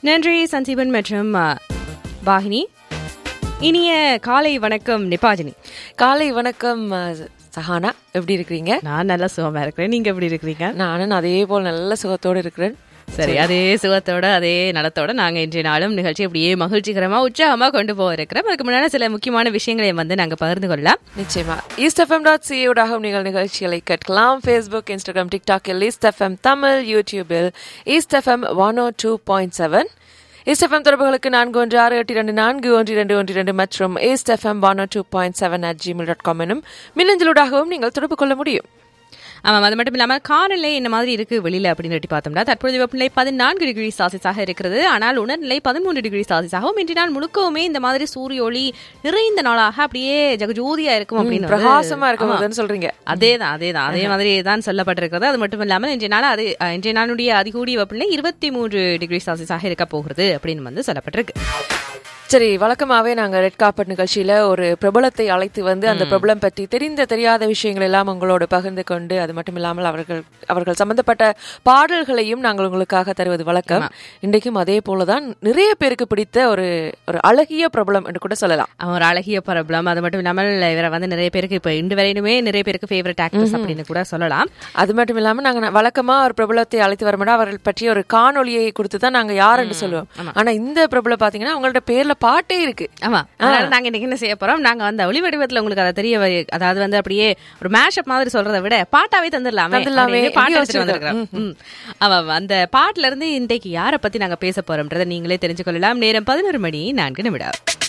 நன்றி சஞ்சீவன் மற்றும் அ, வாகினி இனிய காலை வணக்கம் நிபாஜினி காலை வணக்கம் அஹ், சஹானா எப்படி இருக்கிறீங்க நான் நல்லா சுகமா இருக்கிறேன் நீங்க எப்படி இருக்கிறீங்க நானும் அதே போல் நல்ல சுகத்தோடு இருக்கிறேன் சரி அதே சுகத்தோட அதே நலத்தோட நாங்க இன்றைய நாளும் நிகழ்ச்சி அப்படியே மகிழ்ச்சிகரமா உற்சாகமா கொண்டு போக இருக்கிறோம் அதுக்கு முன்னாடி சில முக்கியமான விஷயங்களை வந்து நாங்க பகிர்ந்து கொள்ளலாம் நிச்சயமா ஈஸ்ட் எஃப்எம் டாட் சியூடாக நீங்கள் நிகழ்ச்சிகளை கேட்கலாம் ஃபேஸ்புக் இன்ஸ்டாகிராம் டிக்டாக்கில் ஈஸ்ட் எஃப்எம் தமிழ் யூடியூபில் East FM one O two point seven East FM தொடர்புகளுக்கு நான்கு ஒன்று ஆறு எட்டு இரண்டு நான்கு ஒன்று இரண்டு ஒன்று இரண்டு மற்றும் East FM one O two point seven at Gmail dot com எனும் மின்னஞ்சலூடாகவும் நீங்கள் தொடர்பு கொள்ள முடியும் ஆமாம் அது மட்டும் இல்லாமல் காலநிலை இந்த மாதிரி இருக்கு வெளியில அப்படின்னு சொல்லி பார்த்தோம்னா தற்பொழுது வெப்பநிலை பதினான்கு டிகிரி சாசிஸாக இருக்கிறது ஆனால் உணர்நிலை பதிமூன்று டிகிரி சாசிஸாகவும் இன்றைய நாள் முழுக்கவுமே இந்த மாதிரி சூரிய ஒளி நிறைந்த நாளாக அப்படியே ஜகஜோதியா இருக்கும் அப்படின்னு வந்து- பிரகாசமா இருக்கும் ஆமா. அதுன்னு சொல்றீங்க அதேதான் அதேதான் அதே மாதிரி தான் சொல்லப்பட்டிருக்கிறது அது மட்டும் இல்லாமல் இன்றைய நாள் அது அஹ், இன்றைய நாளுடைய அதிகூடிய வெப்பநிலை இருபத்தி மூன்று டிகிரி செல்சியஸாக இருக்க போகிறது அப்படின்னு வந்து சொல்லப்பட்டிருக்கு சரி வழக்கமாவே நாங்க ரெட் கார்பெட் நிகழ்ச்சியில ஒரு பிரபலத்தை அழைத்து வந்து அந்த பிரபலம் பற்றி தெரிந்த தெரியாத விஷயங்கள் எல்லாம் உங்களோடு பகிர்ந்து கொண்டு அது மட்டும் இல்லாமல் அவர்கள் அவர்கள் சம்பந்தப்பட்ட பாடல்களையும் நாங்கள் உங்களுக்காக தருவது வழக்கம் இன்றைக்கும் அதே போலதான் நிறைய பேருக்கு பிடித்த ஒரு ஒரு அழகிய பிரபலம் என்று கூட சொல்லலாம் அவன் ஒரு அழகிய பிரபலம் அது மட்டும் இல்லாமல் இவரை வந்து நிறைய பேருக்கு இப்போ இன்று வரையிலுமே நிறைய பேருக்கு ஃபேவரட் ஆக்டர்ஸ் அப்படின்னு கூட சொல்லலாம் அது மட்டும் இல்லாம நாங்க ந- வழக்கமா ஒரு பிரபலத்தை அழைத்து வரமாட்டா அவர்கள் பற்றிய ஒரு காணொளியை கொடுத்து தான் நாங்க யார் என்று சொல்லுவோம் ஆனா இந்த பிரபலம் பாத்தீங்கன்னா அவங்களோட பேர்ல பாட்டே இருக்கு ஆமா அதனால நாங்க இன்னைக்கு என்ன செய்ய போறோம் நாங்க அந்த ஒளி வடிவத்துல உங்களுக்கு அதை தெரிய வ- அதாவது வந்து அப்படியே ஒரு மேஷப் மாதிரி சொல்றதை விட பாட்டாவே தந்துடலாமே தந்துடலாமே. அப்படின்னு பாட்டு எங்கேயோ எடுத்துட்டு வந்திருக்கிறோம் ம். ஆமா அந்த பாட்டுல இருந்து இன்றைக்கு யாரை பத்தி நாங்க பேச போறோம்ன்றதை நீங்களே தெரிஞ்சு கொள்ளலாம் நேரம் பதினோரு மணி நான்கு நிமிடம்